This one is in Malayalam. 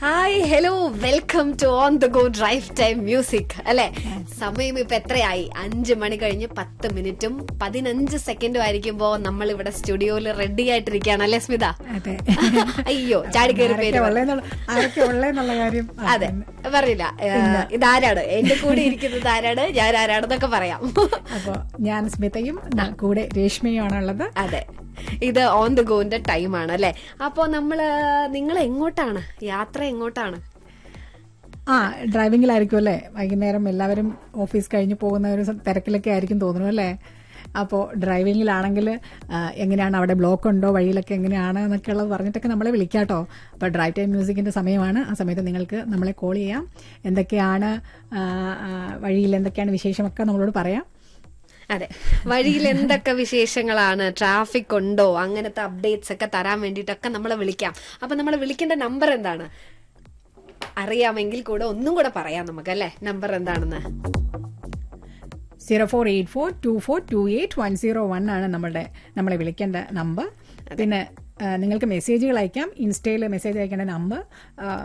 Hi hello welcome to on the go drive time music അല്ലെ സമയം ഇപ്പൊ എത്രയായി അഞ്ച് മണി കഴിഞ്ഞ് പത്ത് മിനിറ്റും പതിനഞ്ച് സെക്കൻഡും ആയിരിക്കുമ്പോ നമ്മൾ ഇവിടെ സ്റ്റുഡിയോയിൽ റെഡി ആയിട്ടിരിക്കുകയാണ് അല്ലെ സ്മിത അതെ അയ്യോ ചാടി കയറി പേര് ആരൊക്കെ പറഞ്ഞു. ഉള്ളേന്നുള്ള- ആരൊക്കെ ഉള്ളേന്നുള്ള കാര്യം ആ, അതെ പറഞ്ഞില്ല ഏഹ്, ഇതാരാണ് എന്റെ കൂടെ ഇരിക്കുന്നത് ആരാണ് ഞാൻ ആരാണെന്നൊക്കെ പറയാം അപ്പൊ ഞാൻ സ്മിതയും ന- കൂടെ രേഷ്മയുമാണുള്ളത് അതെ ഇത് ഓൺ ദ ഗോന്റെ ടൈമാണ് അല്ലെ അപ്പോ നമ്മള് നിങ്ങൾ എങ്ങോട്ടാണ് യാത്ര എങ്ങോട്ടാണ് ആ ഡ്രൈവിംഗിലായിരിക്കും അല്ലേ വൈകുന്നേരം എല്ലാവരും ഓഫീസ് കഴിഞ്ഞ് പോകുന്ന ഒരു സ- തിരക്കിലൊക്കെ ആയിരിക്കും തോന്നുന്നു അല്ലേ അപ്പോൾ ഡ്രൈവിംഗിലാണെങ്കിൽ എങ്ങനെയാണ് അവിടെ ബ്ലോക്ക് ഉണ്ടോ വഴിയിലൊക്കെ എങ്ങനെയാണ് എന്നൊക്കെ ഉള്ളത് പറഞ്ഞിട്ടൊക്കെ നമ്മളെ വിളിക്കാട്ടോ അപ്പോൾ ഡ്രൈവ് ടൈം മ്യൂസിക്കിന്റെ സമയമാണ് ആ സമയത്ത് നിങ്ങൾക്ക് നമ്മളെ കോൾ ചെയ്യാം എന്തൊക്കെയാണ് ആ, ആ, വഴിയിൽ എന്തൊക്കെയാണ് വിശേഷമൊക്കെ നമ്മളോട് പറയാം അതെ വഴിയിൽ എന്തൊക്കെ വിശേഷങ്ങളാണ് ട്രാഫിക് ഉണ്ടോ അങ്ങനത്തെ അപ്ഡേറ്റ്സ് ഒക്കെ തരാൻ വേണ്ടിയിട്ടൊക്കെ നമ്മളെ വിളിക്കാം അപ്പൊ നമ്മൾ വിളിക്കേണ്ട നമ്പർ എന്താണ് അറിയാമെങ്കിൽ കൂടെ ഒന്നും കൂടെ പറയാം നമുക്ക് അല്ലെ നമ്പർ എന്താണെന്ന് zero four eight four two four two eight one zero one ആണ് നമ്മുടെ നമ്മളെ വിളിക്കേണ്ട നമ്പർ പിന്നെ ആ, നിങ്ങൾക്ക് മെസ്സേജുകൾ അയക്കാം ഇൻസ്റ്റയിൽ മെസ്സേജ് അയക്കേണ്ട നമ്പർ